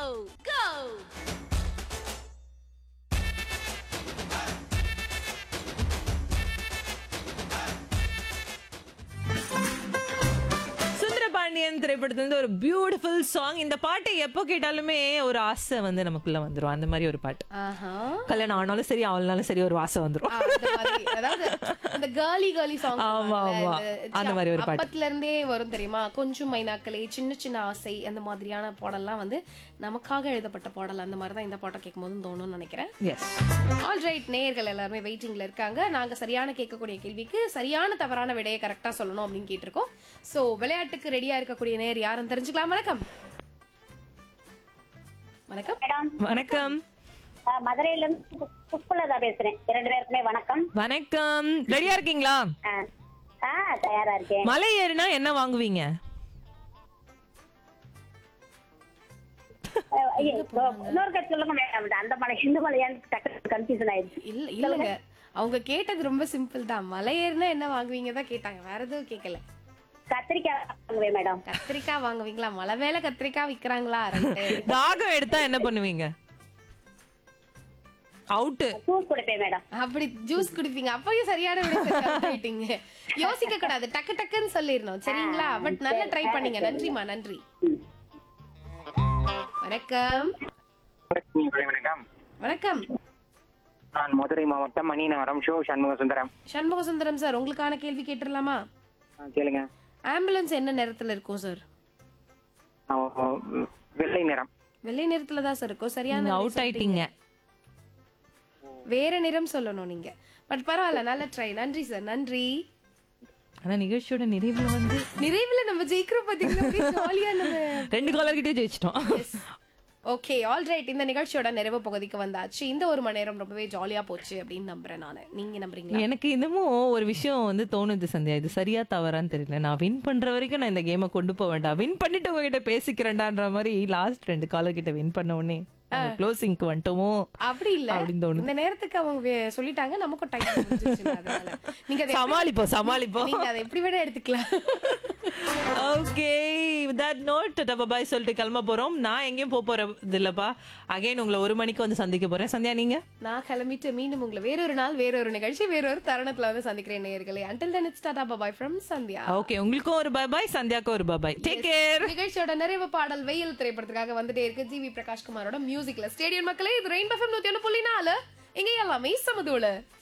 go! Sundarapandian திரைப்படத்துல இருந்து ஒரு பியூட்டிஃபுல் சாங் இந்த பாட்டை எப்போ கேட்டாலுமே ஒரு ஆசை வந்து நமக்குள்ள வந்துரும் அந்த மாதிரி ஒரு பாட்டு ஆஹா கல்யாணம் ஆனாலும் சரி அவளாலும் சரி ஒரு ஆசை வந்துரும் ஆ, அந்த மாதிரி. அதாவது இந்த கேர்லி கேர்லி சாங் ஆமா, ஆமா. அந்த மாதிரி ஒரு பாட்டு. அப்பத்துல இருந்தே வரும் தெரியுமா கொஞ்சம் மைனாக்களே சின்ன சின்ன ஆசை அந்த மாதிரியான பாடல்லாம் வந்து நமக்காக எழுதப்பட்ட பாடல் அந்த மாதிரி தான் இந்த பாட்டை கேட்கும் போது தோணும்னு நினைக்கிறேன் எஸ் ஆல் ரைட் நேயர்கள் எல்லாருமே வெயிட்டிங்ல இருக்காங்க நாங்க சரியான கேட்கக்கூடிய கேள்விக்கு சரியான தவறான விடையை கரெக்டா சொல்லணும் அப்படின்னு கேட்டிருக்கோம் சோ விளையாட்டுக்கு ரெடியா இருக்கக்கூடிய நேயர் யாருன்னு தெரிஞ்சுக்கலாம் வணக்கம் வணக்கம் மேடம் வணக்கம் அஹ், மதுரையில இருந்து பு- புஷ்பலதா பேசுறேன் இரண்டு பேருக்குமே வணக்கம் வணக்கம் ரெடியா இருக்கீங்களா அஹ், ஆ தயாரா இருக்கேன் மலை ஏறினா என்ன வாங்குவீங்க அஹ், ஐயோ, இன்னொரு கட்சி சொல்லுங்க மேடம் அந்த மலை இந்த மலையான்னு டக்கு கன்ஃபியூஷன் ஆயிடுச்சு இல்ல இல்லங்க அவங்க கேட்டது ரொம்ப சிம்பிள் தான் மலை ஏறினா என்ன வாங்குவீங்க தான் கேட்டாங்க வேற எதுவும் கேட்கல கத்திரிக்காய் வாங்குவேன் மேடம் கத்திரிக்காய் வாங்குவீங்களா மலை மேல கத்திரிக்காய் விக்கிறாங்களா ரைட்டு தாகம் எடுத்தா என்ன பண்ணுவீங்க அவுட்டு ஜூஸ் குடிப்பேன் மேடம் அப்படி ஜூஸ் குடிப்பீங்க அப்பயும் சரியான விடை சொல்லிட்டீங்க யோசிக்க கூடாது டக்கு டக்குன்னு சொல்லிடணும் சரிங்களா பட் நல்லா ட்ரை பண்ணீங்க நன்றிமா நன்றி வணக்கம் வணக்கம் வணக்கம் நான் மதுரை மாவட்டம் மணிநகரம் ஷோ சண்முக சுந்தரம் சண்முக சுந்தரம் சார் உங்களுக்கான கேள்வி கேட்டுடலாமா ஆ, கேளுங்க ஆம்புலன்ஸ் என்ன நிறத்துல இருக்கும் சார் ஆ, ஓ, வெள்ளை நிறம் வெள்ளை நிறத்துல தான் சார் இருக்கும் சரியான விடை அவுட் ஆயிட்டீங்க வேற நிறம் சொல்லணும் நீங்க பட் பரவாயில்ல நல்ல ட்ரை நன்றி சார் நன்றி ஆனா நிகழ்ச்சியோட நிறைவுல வந்து நிறைவுல நம்ம ஜெயிக்கிறோம் பாத்தீங்களா ஜாலியா நம்ம ரெண்டு காலர் கிட்டே ஜெயிச்சிட்டோம் ஓகே ஆல் ரைட் இந்த நிகழ்ச்சியோட நிறைவு பகுதிக்கு வந்தாச்சு இந்த ஒரு மணி நேரம் ரொம்பவே ஜாலியா போச்சு அப்படின்னு நம்புறேன் நானு நீங்க நம்புறீங்களா எனக்கு இன்னமும் ஒரு விஷயம் வந்து தோணுது சந்தியா இது சரியா தவறான்னு தெரியல நான் வின் பண்ற வரைக்கும் நான் இந்த கேமை கொண்டு போக வேண்டாம் வின் பண்ணிட்டு உங்ககிட்ட பேசிக்கிறேன்டான்ற மாதிரி லாஸ்ட் ரெண்டு காலர் கிட்ட வின் பண்ண உடனே க்ளோசிங்க்கு வந்துட்டோமோ அப்படி இல்ல அப்படின்னு தோணுது. இந்த நேரத்துக்கு அவங்க வே- சொல்லிட்டாங்க நமக்கும் டைம் அதனால நீங்க அதை எப்படி- சமாளிப்போம் சமாளிப்போம் நீங்க அதை எப்படி வேணா எடுத்துக்கலாம் ஓகே தட் நோட் பாய் சொல்லிட்டு கிளம்ப போறோம் நான் எங்கேயும் போக போறது இல்லப்பா அகைன் உங்களை ஒரு மணிக்கு வந்து சந்திக்க போறேன் சந்தியா நீங்க நான் கிளம்பிட்டு மீண்டும் உங்களை வேறொரு நாள் வேறொரு நிகழ்ச்சி வேறொரு தருணத்துல வந்து சந்திக்கிறேன் நேயர்களே until then it's tata bye from Sandhya okay உங்களுக்கும் ஒரு பாய் பாய் சந்தியாக்கும் ஒரு பாய் பாய் டேக் கேர் நிகழ்ச்சியோட நிறைவு பாடல் வெயில் திரைப்படத்துக்காக வந்துட்டே இருக்கு ஜிவி பிரகாஷ்குமாரோட மியூசிக்ல ஸ்டேடியம் மக்களே இது ரெயின் பஃபம் நூத்தி ஒண்ணு புள்ளி நாலு இங்க எல்லாமே சமதூளு